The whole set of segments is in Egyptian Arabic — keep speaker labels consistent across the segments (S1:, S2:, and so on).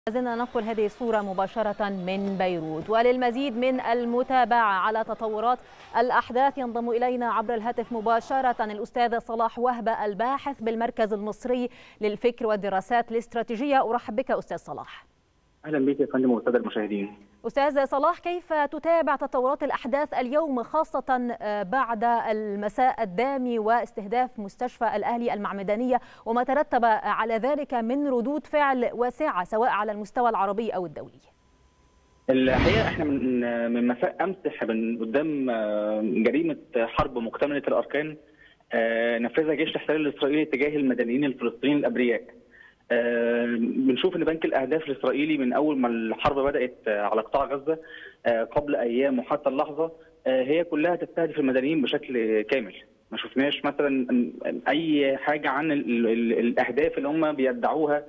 S1: زلنا ننقل هذه الصورة مباشرة من بيروت وللمزيد من المتابعة على تطورات الأحداث ينضم إلينا عبر الهاتف مباشرة الأستاذ صلاح وهبة الباحث بالمركز المصري للفكر والدراسات الاستراتيجية أرحب بك أستاذ صلاح
S2: اهلا بك يا فندم والساده المشاهدين.
S1: استاذ صلاح كيف تتابع تطورات الاحداث اليوم خاصه بعد المساء الدامي واستهداف مستشفى الاهلي المعمدانيه وما ترتب على ذلك من ردود فعل واسعه سواء على المستوى العربي او الدولي؟
S2: الحقيقه احنا من من مساء امس من قدام جريمه حرب مكتمله الاركان نفذها جيش الاحتلال الاسرائيلي تجاه المدنيين الفلسطينيين الابرياء. آه بنشوف ان بنك الاهداف الاسرائيلي من اول ما الحرب بدات على قطاع غزه آه قبل ايام وحتى اللحظه آه هي كلها تستهدف المدنيين بشكل كامل ما شفناش مثلا اي حاجه عن ال ال الاهداف اللي هم بيدعوها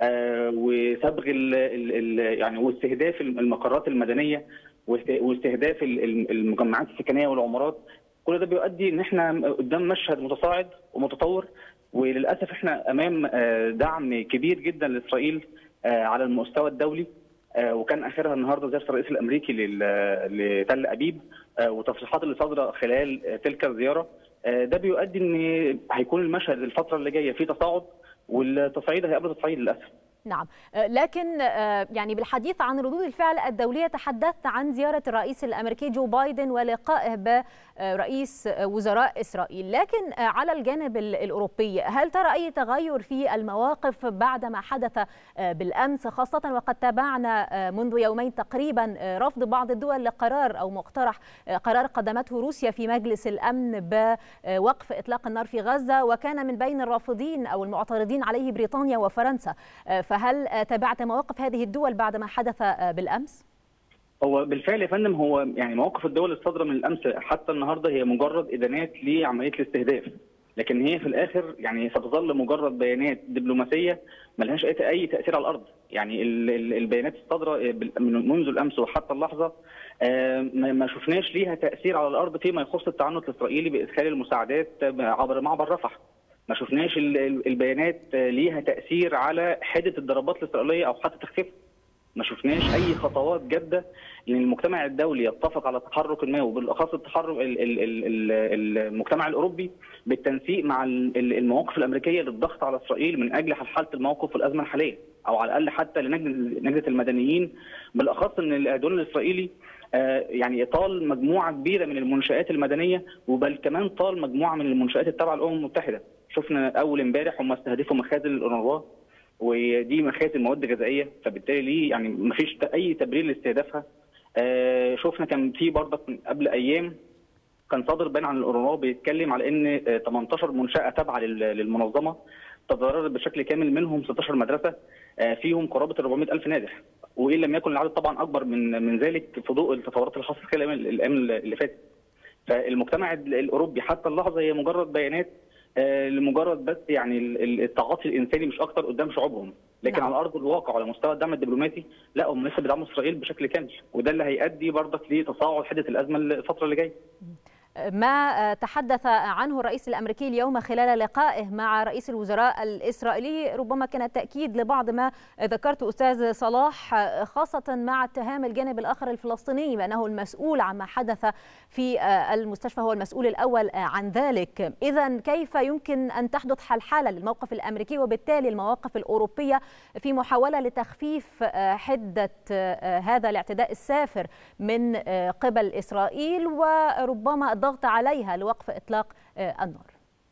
S2: وصبغ ال ال يعني واستهداف المقرات المدنيه واستهداف المجمعات السكنيه والعمارات كل ده بيؤدي ان احنا قدام مشهد متصاعد ومتطور وللاسف احنا امام دعم كبير جدا لاسرائيل على المستوى الدولي وكان اخرها النهارده زياره الرئيس الامريكي لتل ابيب وتصريحات اللي صادره خلال تلك الزياره ده بيؤدي ان هيكون المشهد الفتره اللي جايه فيه تصاعد والتصعيد هيقابل تصعيد للاسف.
S1: نعم لكن يعني بالحديث عن ردود الفعل الدولية تحدثت عن زيارة الرئيس الأمريكي جو بايدن ولقائه برئيس وزراء إسرائيل لكن على الجانب الأوروبي هل ترى أي تغير في المواقف بعد ما حدث بالأمس خاصة وقد تابعنا منذ يومين تقريبا رفض بعض الدول لقرار أو مقترح قرار قدمته روسيا في مجلس الأمن بوقف إطلاق النار في غزة وكان من بين الرافضين أو المعترضين عليه بريطانيا وفرنسا فهل تابعت مواقف هذه الدول بعد ما حدث بالامس؟
S2: هو بالفعل يا فندم هو يعني مواقف الدول الصادره من الامس حتى النهارده هي مجرد ادانات لعمليه الاستهداف لكن هي في الاخر يعني ستظل مجرد بيانات دبلوماسيه ملهاش اي تاثير على الارض يعني البيانات الصادره منذ الامس وحتى اللحظه ما شفناش ليها تاثير على الارض فيما يخص التعنت الاسرائيلي بادخال المساعدات عبر معبر رفح ما شفناش البيانات ليها تاثير على حده الضربات الاسرائيليه او حتى تخفيفها ما شفناش اي خطوات جاده ان المجتمع الدولي يتفق على تحرك ما وبالاخص التحرك المجتمع الاوروبي بالتنسيق مع المواقف الامريكيه للضغط على اسرائيل من اجل حاله الموقف والازمه الحاليه او على الاقل حتى لنجده المدنيين بالاخص ان الدول الاسرائيلي يعني طال مجموعه كبيره من المنشات المدنيه وبل كمان طال مجموعه من المنشات التابعه للامم المتحده شفنا اول امبارح هم استهدفوا مخازن الاونروا ودي مخازن مواد غذائيه فبالتالي ليه يعني ما فيش اي تبرير لاستهدافها آه شفنا كان في برضك قبل ايام كان صادر بيان عن الاونروا بيتكلم على ان 18 منشاه تابعه للمنظمه تضررت بشكل كامل منهم 16 مدرسه آه فيهم قرابه 400 الف نازح وان لم يكن العدد طبعا اكبر من من ذلك في ضوء التطورات اللي حصلت خلال الايام اللي فاتت فالمجتمع الاوروبي حتى اللحظه هي مجرد بيانات لمجرد بس يعني التعاطي الانساني مش اكتر قدام شعوبهم لكن نعم. على ارض الواقع وعلى مستوى الدعم الدبلوماسي لا هم لسه بيدعموا اسرائيل بشكل كامل وده اللي هيؤدي برضك لتصاعد حده الازمه الفتره اللي جايه
S1: ما تحدث عنه الرئيس الامريكي اليوم خلال لقائه مع رئيس الوزراء الاسرائيلي ربما كان تاكيد لبعض ما ذكرته استاذ صلاح خاصه مع اتهام الجانب الاخر الفلسطيني بانه المسؤول عما حدث في المستشفى هو المسؤول الاول عن ذلك، اذا كيف يمكن ان تحدث حلحله للموقف الامريكي وبالتالي المواقف الاوروبيه في محاوله لتخفيف حده هذا الاعتداء السافر من قبل اسرائيل وربما الضغط عليها لوقف اطلاق النار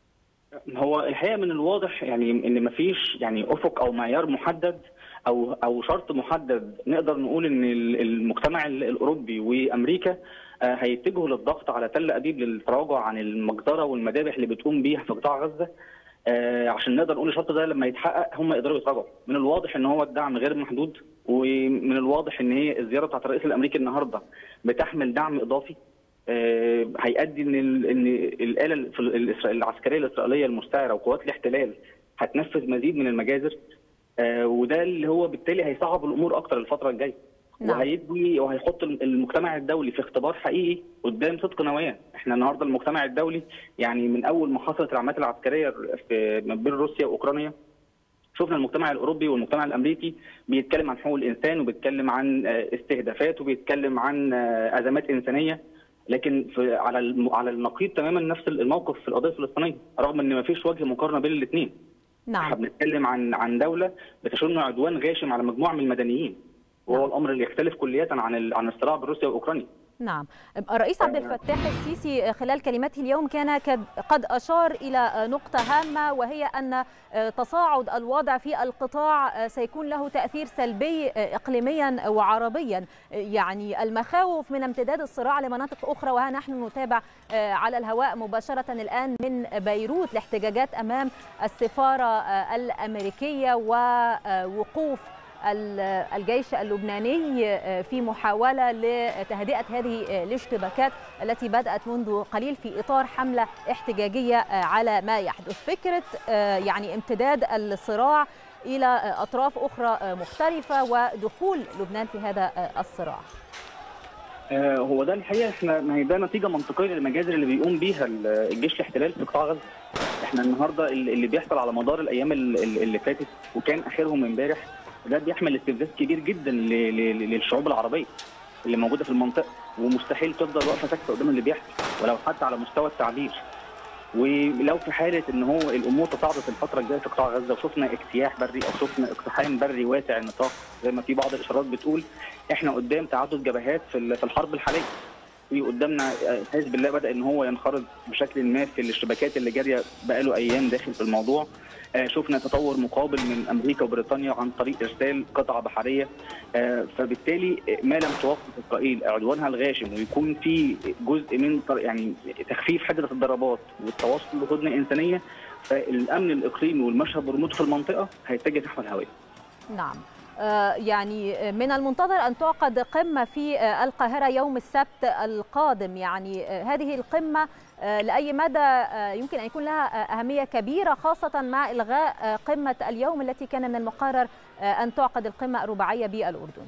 S2: هو الحقيقه من الواضح يعني ان مفيش يعني افق او معيار محدد او او شرط محدد نقدر نقول ان المجتمع الاوروبي وامريكا هيتجهوا للضغط على تل ابيب للتراجع عن المجزره والمذابح اللي بتقوم بيها في قطاع غزه عشان نقدر نقول الشرط ده لما يتحقق هم يقدروا يتراجعوا من الواضح ان هو الدعم غير محدود ومن الواضح ان هي الزياره بتاعت الرئيس الامريكي النهارده بتحمل دعم اضافي هيؤدي ان ان الاله العسكريه الاسرائيليه المستعره وقوات الاحتلال هتنفذ مزيد من المجازر وده اللي هو بالتالي هيصعب الامور اكتر الفتره الجايه نعم. وهيدي وهيحط المجتمع الدولي في اختبار حقيقي قدام صدق نواياه، احنا النهارده المجتمع الدولي يعني من اول ما حصلت العمليات العسكريه في ما بين روسيا واوكرانيا شفنا المجتمع الاوروبي والمجتمع الامريكي بيتكلم عن حقوق الانسان وبيتكلم عن استهدافات وبيتكلم عن ازمات انسانيه لكن في على على النقيض تماما نفس الموقف في القضيه الفلسطينيه رغم ان ما فيش وجه مقارنه بين الاثنين
S1: نعم
S2: احنا بنتكلم عن عن دوله بتشن عدوان غاشم على مجموعه من المدنيين وهو الامر اللي يختلف كليا عن عن الصراع بين روسيا واوكرانيا
S1: نعم الرئيس عبد الفتاح السيسي خلال كلمته اليوم كان قد أشار إلى نقطة هامة وهي أن تصاعد الوضع في القطاع سيكون له تأثير سلبي إقليميا وعربيا يعني المخاوف من امتداد الصراع لمناطق أخرى وها نحن نتابع على الهواء مباشرة الآن من بيروت لاحتجاجات أمام السفارة الأمريكية ووقوف الجيش اللبناني في محاولة لتهدئة هذه الاشتباكات التي بدأت منذ قليل في إطار حملة احتجاجية على ما يحدث فكرة يعني امتداد الصراع إلى أطراف أخرى مختلفة ودخول لبنان في هذا الصراع
S2: هو ده الحقيقه احنا ما هي ده نتيجه منطقيه للمجازر اللي بيقوم بيها الجيش الاحتلال في قطاع غزه. احنا النهارده اللي بيحصل على مدار الايام اللي فاتت وكان اخرهم امبارح ده بيحمل استفزاز كبير جدا للشعوب العربيه اللي موجوده في المنطقه ومستحيل تفضل واقفه ساكته قدام اللي بيحصل ولو حتى على مستوى التعبير ولو في حاله ان هو الامور تصاعدت الفتره الجايه في قطاع غزه وشفنا اجتياح بري او شفنا اقتحام بري واسع النطاق زي ما في بعض الاشارات بتقول احنا قدام تعدد جبهات في في الحرب الحاليه في قدامنا حزب الله بدا ان هو ينخرط بشكل ما في الاشتباكات اللي جاريه بقاله ايام داخل في الموضوع شفنا تطور مقابل من امريكا وبريطانيا عن طريق ارسال قطعه بحريه فبالتالي ما لم توقف اسرائيل عدوانها الغاشم ويكون في جزء من يعني تخفيف حده الضربات والتوصل لهدنه انسانيه فالامن الاقليمي والمشهد برمته في المنطقه هيتجه نحو الهويه.
S1: نعم. يعني من المنتظر أن تعقد قمة في القاهرة يوم السبت القادم يعني هذه القمة لأي مدى يمكن أن يكون لها أهمية كبيرة خاصة مع إلغاء قمة اليوم التي كان من المقرر أن تعقد القمة الرباعية بالأردن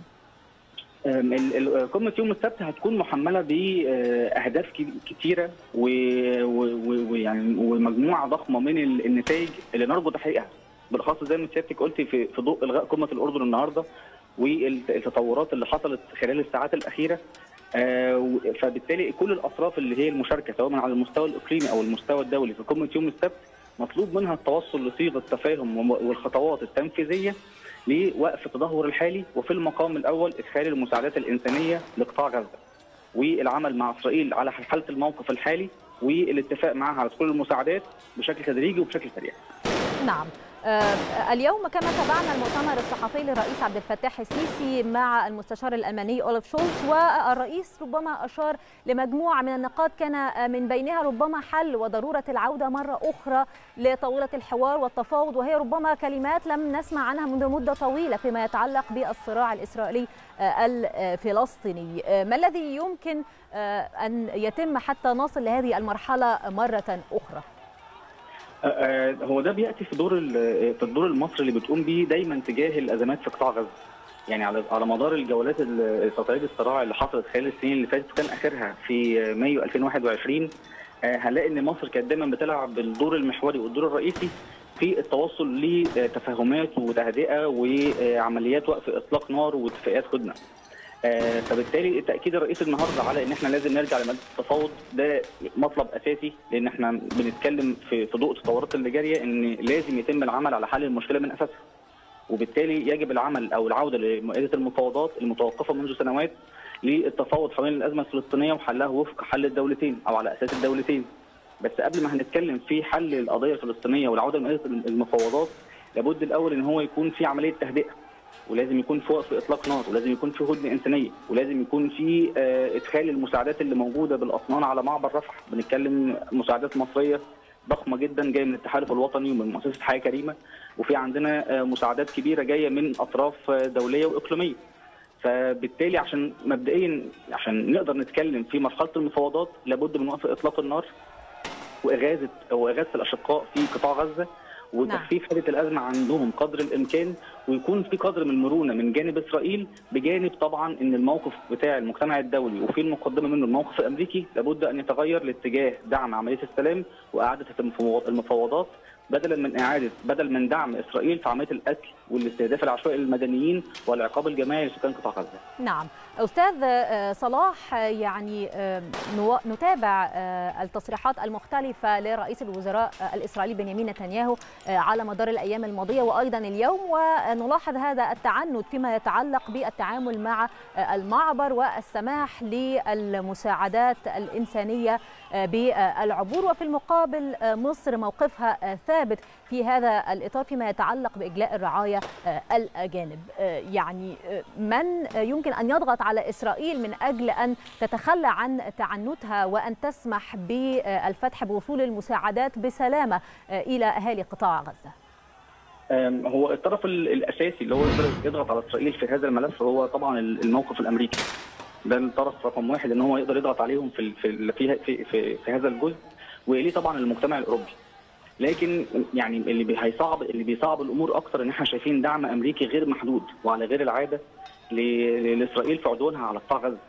S2: قمة يوم السبت هتكون محملة بأهداف كتيرة ويعني ومجموعة ضخمة من النتائج اللي نرجو تحقيقها بالاخص زي ما سيادتك قلتي في في ضوء الغاء قمه الاردن النهارده والتطورات اللي حصلت خلال الساعات الاخيره آه فبالتالي كل الاطراف اللي هي المشاركه سواء على المستوى الاقليمي او المستوى الدولي في قمه يوم السبت مطلوب منها التوصل لصيغه تفاهم والخطوات التنفيذيه لوقف التدهور الحالي وفي المقام الاول ادخال المساعدات الانسانيه لقطاع غزه والعمل مع اسرائيل على حاله الموقف الحالي والاتفاق معها على دخول المساعدات بشكل تدريجي وبشكل سريع.
S1: نعم آه اليوم كما تابعنا المؤتمر الصحفي للرئيس عبد الفتاح السيسي مع المستشار الامني اولف شولز والرئيس ربما اشار لمجموعه من النقاط كان من بينها ربما حل وضروره العوده مره اخرى لطاوله الحوار والتفاوض وهي ربما كلمات لم نسمع عنها منذ مده طويله فيما يتعلق بالصراع الاسرائيلي الفلسطيني ما الذي يمكن ان يتم حتى نصل لهذه المرحله مره اخرى
S2: هو ده بياتي في دور في الدور المصري اللي بتقوم بيه دايما تجاه الازمات في قطاع غزه يعني على على مدار الجولات تصعيد الصراع اللي حصلت خلال السنين اللي فاتت وكان اخرها في مايو 2021 هنلاقي ان مصر كانت دايما بتلعب بالدور المحوري والدور الرئيسي في التوصل لتفاهمات وتهدئه وعمليات وقف اطلاق نار واتفاقات هدنه. آه فبالتالي التاكيد الرئيسي النهارده على ان احنا لازم نرجع لماده التفاوض ده مطلب اساسي لان احنا بنتكلم في في ضوء التطورات اللي جاريه ان لازم يتم العمل على حل المشكله من اساسها وبالتالي يجب العمل او العوده لمائده المفاوضات المتوقفه منذ سنوات للتفاوض حوالين الازمه الفلسطينيه وحلها وفق حل الدولتين او على اساس الدولتين بس قبل ما هنتكلم في حل القضيه الفلسطينيه والعوده لمائده المفاوضات لابد الاول ان هو يكون في عمليه تهدئه ولازم يكون في وقف اطلاق نار ولازم يكون في هدنه انسانيه ولازم يكون في ادخال المساعدات اللي موجوده بالاطنان على معبر رفح بنتكلم مساعدات مصريه ضخمه جدا جايه من التحالف الوطني ومن مؤسسه حياه كريمه وفي عندنا مساعدات كبيره جايه من اطراف دوليه واقليميه فبالتالي عشان مبدئيا عشان نقدر نتكلم في مرحله المفاوضات لابد من وقف اطلاق النار واغاثه واغاثه الاشقاء في قطاع غزه وتخفيف حاله الازمه عندهم قدر الامكان ويكون في قدر من المرونه من جانب اسرائيل بجانب طبعا ان الموقف بتاع المجتمع الدولي وفي المقدمه منه الموقف الامريكي لابد ان يتغير لاتجاه دعم عمليه السلام واعاده المفاوضات بدلا من اعاده بدل من دعم اسرائيل في عمليه القتل والاستهداف العشوائي للمدنيين والعقاب الجماعي لسكان قطاع غزه.
S1: نعم، استاذ صلاح يعني نتابع التصريحات المختلفه لرئيس الوزراء الاسرائيلي بنيامين نتنياهو على مدار الايام الماضيه وايضا اليوم ونلاحظ هذا التعنت فيما يتعلق بالتعامل مع المعبر والسماح للمساعدات الانسانيه بالعبور وفي المقابل مصر موقفها ثابت في هذا الاطار فيما يتعلق باجلاء الرعايه الاجانب يعني من يمكن ان يضغط على اسرائيل من اجل ان تتخلى عن تعنتها وان تسمح بالفتح بوصول المساعدات بسلامه الى اهالي قطاع غزه
S2: هو الطرف الاساسي اللي هو يقدر يضغط على اسرائيل في هذا الملف هو طبعا الموقف الامريكي ده الطرف رقم واحد ان هو يقدر يضغط عليهم في في في في, في, في هذا الجزء واليه طبعا المجتمع الاوروبي لكن يعني اللي بيصعب اللي بيصعب الامور اكثر ان احنا شايفين دعم امريكي غير محدود وعلى غير العاده لاسرائيل في عدوانها على قطاع غزه.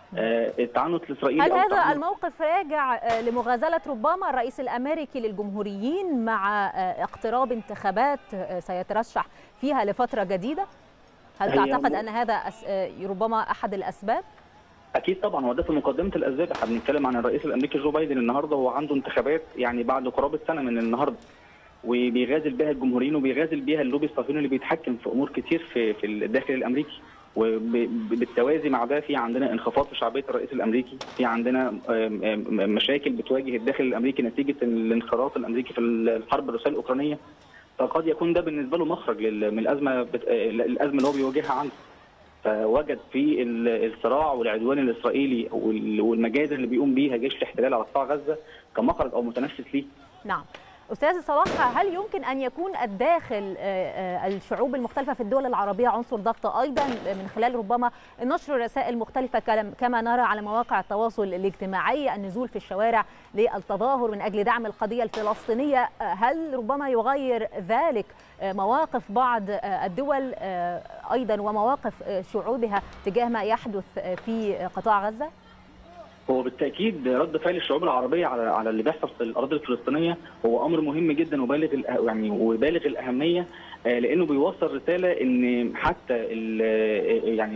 S2: التعنت الاسرائيلي
S1: هل هذا الموقف راجع لمغازله ربما الرئيس الامريكي للجمهوريين مع اقتراب انتخابات سيترشح فيها لفتره جديده؟ هل تعتقد ان هذا ربما احد الاسباب؟
S2: اكيد طبعا هو ده في مقدمه الاسباب احنا بنتكلم عن الرئيس الامريكي جو بايدن النهارده هو عنده انتخابات يعني بعد قرابه سنه من النهارده وبيغازل بها الجمهوريين وبيغازل بها اللوبي الصهيوني اللي بيتحكم في امور كتير في في الداخل الامريكي وبالتوازي مع ده في عندنا انخفاض في شعبيه الرئيس الامريكي في عندنا مشاكل بتواجه الداخل الامريكي نتيجه الانخراط الامريكي في الحرب الروسيه الاوكرانيه فقد يكون ده بالنسبه له مخرج من الازمه الازمه اللي هو بيواجهها عنده فوجد في الصراع والعدوان الاسرائيلي والمجازر اللي بيقوم بيها جيش الاحتلال على قطاع غزه كمخرج او متنفس ليه.
S1: نعم. استاذ صلاح هل يمكن ان يكون الداخل الشعوب المختلفه في الدول العربيه عنصر ضغط ايضا من خلال ربما نشر رسائل مختلفه كما نرى على مواقع التواصل الاجتماعي النزول في الشوارع للتظاهر من اجل دعم القضيه الفلسطينيه هل ربما يغير ذلك مواقف بعض الدول ايضا ومواقف شعوبها تجاه ما يحدث في قطاع غزه؟
S2: هو بالتاكيد رد فعل الشعوب العربيه على على اللي بيحصل في الاراضي الفلسطينيه هو امر مهم جدا وبالغ يعني وبالغ الاهميه لانه بيوصل رساله ان حتى ال يعني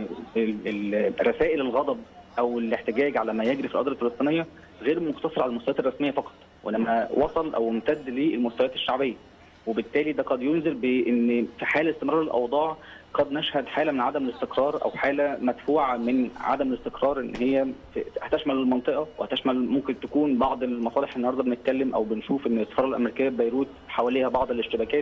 S2: رسائل الغضب او الاحتجاج على ما يجري في الاراضي الفلسطينيه غير مقتصر على المستويات الرسميه فقط ولما وصل او امتد للمستويات الشعبيه وبالتالي ده قد ينذر بان في حال استمرار الاوضاع قد نشهد حاله من عدم الاستقرار او حاله مدفوعه من عدم الاستقرار ان هي هتشمل المنطقه وهتشمل ممكن تكون بعض المصالح النهارده بنتكلم او بنشوف ان السفاره الامريكيه ببيروت حواليها بعض الاشتباكات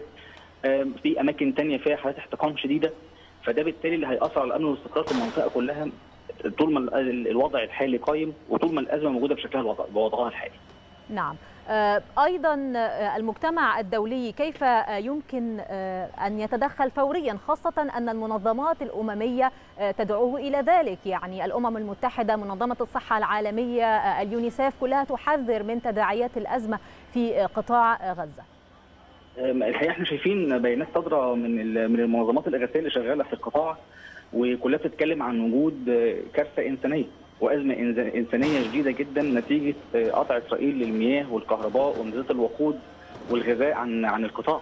S2: في اماكن ثانيه فيها حالات احتقان شديده فده بالتالي اللي هياثر على الامن والاستقرار في المنطقه كلها طول ما الوضع الحالي قايم وطول ما الازمه موجوده بشكلها بوضعها الحالي.
S1: نعم. ايضا المجتمع الدولي كيف يمكن ان يتدخل فوريا خاصه ان المنظمات الامميه تدعوه الى ذلك يعني الامم المتحده منظمه الصحه العالميه اليونيسيف كلها تحذر من تداعيات الازمه في قطاع غزه
S2: الحقيقه احنا شايفين بيانات صادره من من المنظمات الاغاثيه اللي شغاله في القطاع وكلها بتتكلم عن وجود كارثه انسانيه وازمه انسانيه شديده جدا نتيجه قطع اسرائيل للمياه والكهرباء وانزلاق الوقود والغذاء عن عن القطاع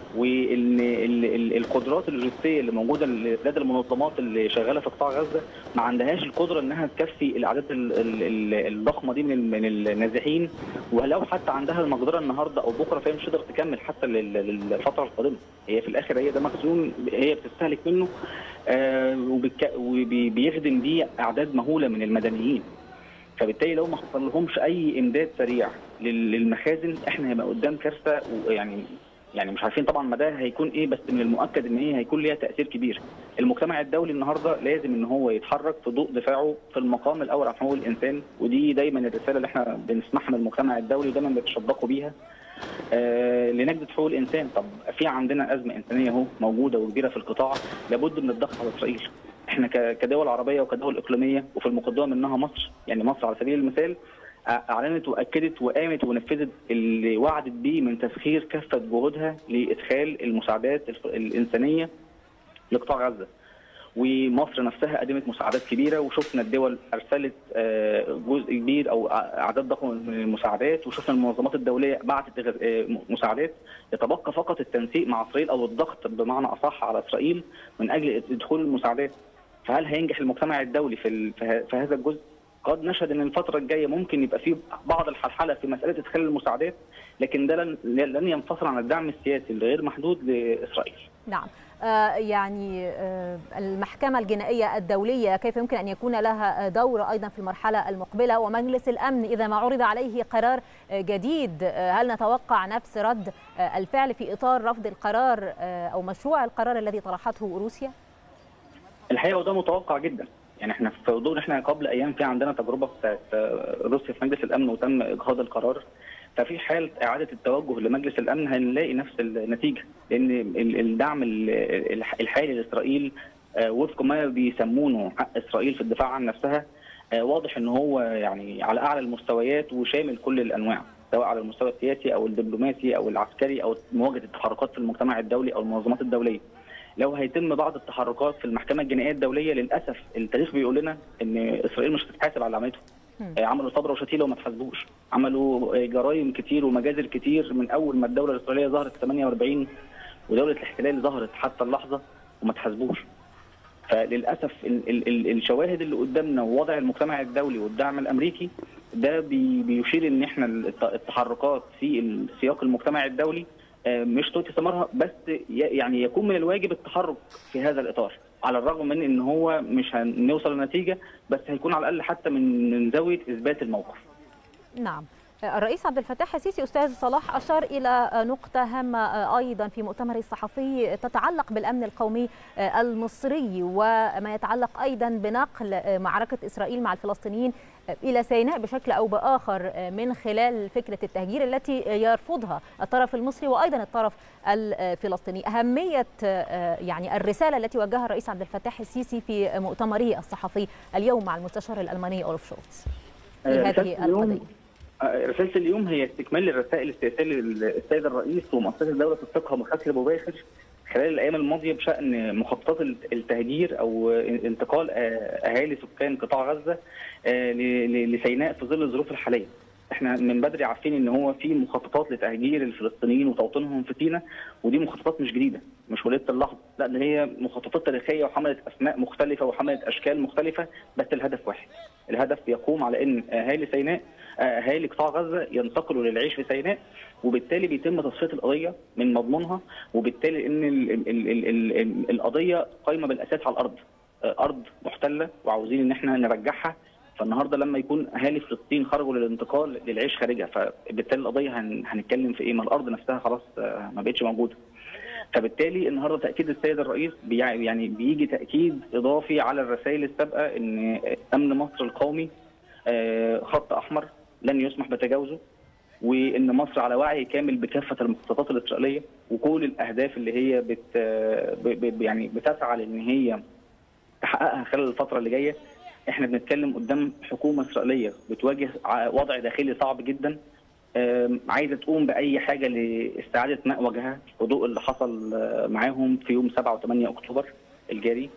S2: وان القدرات اللوجستيه اللي موجوده لدى المنظمات اللي شغاله في قطاع غزه ما عندهاش القدره انها تكفي الاعداد الضخمه دي من النازحين ولو حتى عندها المقدره النهارده او بكره فهي مش هتقدر تكمل حتى للفتره القادمه هي في الاخر هي ده مخزون هي بتستهلك منه وبيخدم بيه اعداد مهوله من المدنيين فبالتالي لو ما حصل لهمش اي امداد سريع للمخازن احنا هيبقى قدام كارثه يعني يعني مش عارفين طبعا مداها هيكون ايه بس من المؤكد ان هي هيكون ليها تاثير كبير. المجتمع الدولي النهارده لازم ان هو يتحرك في ضوء دفاعه في المقام الاول عن حقوق الانسان ودي دايما الرساله اللي احنا بنسمعها من المجتمع الدولي ودايما بيتشدقوا بيها آه لنجدة حقوق الانسان طب في عندنا ازمه انسانيه اهو موجوده وكبيره في القطاع لابد من الضغط على اسرائيل. احنا كدول عربيه وكدول اقليميه وفي المقدمه منها مصر يعني مصر على سبيل المثال اعلنت واكدت وقامت ونفذت اللي وعدت بيه من تسخير كافه جهودها لادخال المساعدات الانسانيه لقطاع غزه ومصر نفسها قدمت مساعدات كبيره وشفنا الدول ارسلت جزء كبير او اعداد ضخمه من المساعدات وشفنا المنظمات الدوليه بعتت مساعدات يتبقى فقط التنسيق مع اسرائيل او الضغط بمعنى اصح على اسرائيل من اجل دخول المساعدات فهل هينجح المجتمع الدولي في في هذا الجزء؟ قد نشهد ان الفتره الجايه ممكن يبقى في بعض الحلحله في مساله ادخال المساعدات لكن ده لن لن ينفصل عن الدعم السياسي الغير محدود لاسرائيل.
S1: نعم. آه يعني آه المحكمة الجنائية الدولية كيف يمكن أن يكون لها دور أيضا في المرحلة المقبلة ومجلس الأمن إذا ما عرض عليه قرار جديد هل نتوقع نفس رد الفعل في إطار رفض القرار أو مشروع القرار الذي طرحته روسيا؟
S2: الحقيقة وده متوقع جدا يعني احنا في ضوء احنا قبل ايام في عندنا تجربه بتاعت روسيا في مجلس الامن وتم اجهاض القرار ففي حال اعاده التوجه لمجلس الامن هنلاقي نفس النتيجه لان الدعم الحالي لاسرائيل وفق ما بيسمونه حق اسرائيل في الدفاع عن نفسها واضح ان هو يعني على اعلى المستويات وشامل كل الانواع سواء على المستوى السياسي او الدبلوماسي او العسكري او مواجهه التحركات في المجتمع الدولي او المنظمات الدوليه. لو هيتم بعض التحركات في المحكمه الجنائيه الدوليه للاسف التاريخ بيقول لنا ان اسرائيل مش هتتحاسب على عملته. عملوا صبره وشتيله وما اتحاسبوش، عملوا جرائم كتير ومجازر كتير من اول ما الدوله الاسرائيليه ظهرت في 48 ودوله الاحتلال ظهرت حتى اللحظه وما اتحاسبوش. فللاسف ال ال ال الشواهد اللي قدامنا ووضع المجتمع الدولي والدعم الامريكي ده بي بيشير ان احنا التحركات في سياق المجتمع الدولي مش تؤتي ثمارها بس يعني يكون من الواجب التحرك في هذا الاطار على الرغم من ان هو مش هنوصل لنتيجه بس هيكون على الاقل حتى من من زاويه اثبات الموقف.
S1: نعم. الرئيس عبد الفتاح السيسي استاذ صلاح اشار الى نقطه هامه ايضا في مؤتمره الصحفي تتعلق بالامن القومي المصري وما يتعلق ايضا بنقل معركه اسرائيل مع الفلسطينيين الى سيناء بشكل او باخر من خلال فكره التهجير التي يرفضها الطرف المصري وايضا الطرف الفلسطيني اهميه يعني الرساله التي وجهها الرئيس عبد الفتاح السيسي في مؤتمره الصحفي اليوم مع المستشار الالماني اولف شولتز في هذه القضيه
S2: رساله اليوم هي استكمال للرسائل السياسيه للسيد الرئيس ومؤسسه الدوله تطلقها بشكل مباشر خلال الايام الماضيه بشان مخططات التهجير او انتقال اهالي سكان قطاع غزه لسيناء في ظل الظروف الحاليه. احنا من بدري عارفين ان هو في مخططات لتهجير الفلسطينيين وتوطينهم في سيناء ودي مخططات مش جديده مش وليده اللحظه لا ده هي مخططات تاريخيه وحملت اسماء مختلفه وحملت اشكال مختلفه بس الهدف واحد الهدف يقوم على ان اهالي سيناء اهالي قطاع غزه ينتقلوا للعيش في سيناء وبالتالي بيتم تصفيه القضيه من مضمونها وبالتالي ان ال ال ال ال ال القضيه قايمه بالاساس على الارض ارض محتله وعاوزين ان احنا نرجعها فالنهارده لما يكون اهالي فلسطين خرجوا للانتقال للعيش خارجها فبالتالي القضيه هن هنتكلم في ايه؟ ما الارض نفسها خلاص ما بقتش موجوده. فبالتالي النهارده تاكيد السيد الرئيس بي يعني بيجي تاكيد اضافي على الرسائل السابقه ان امن مصر القومي خط احمر لن يسمح بتجاوزه وان مصر على وعي كامل بكافه المخططات الاسرائيليه وكل الاهداف اللي هي بت يعني بتسعى لان هي تحققها خلال الفتره اللي جايه احنا بنتكلم قدام حكومه اسرائيليه بتواجه وضع داخلي صعب جدا عايزه تقوم باي حاجه لاستعاده ماء وجهها وضوء اللي حصل معاهم في يوم 7 و8 اكتوبر الجاري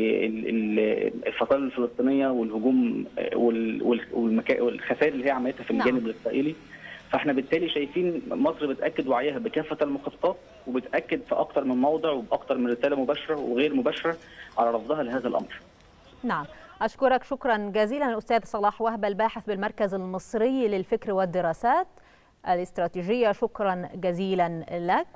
S2: والفصائل الفلسطينيه والهجوم والخسائر اللي هي عملتها في الجانب نعم. الاسرائيلي فاحنا بالتالي شايفين مصر بتاكد وعيها بكافه المخططات وبتاكد في اكثر من موضع وباكثر من رساله مباشره وغير مباشره على رفضها لهذا الامر.
S1: نعم أشكرك شكرا جزيلا الأستاذ صلاح وهبة الباحث بالمركز المصري للفكر والدراسات الاستراتيجية شكرا جزيلا لك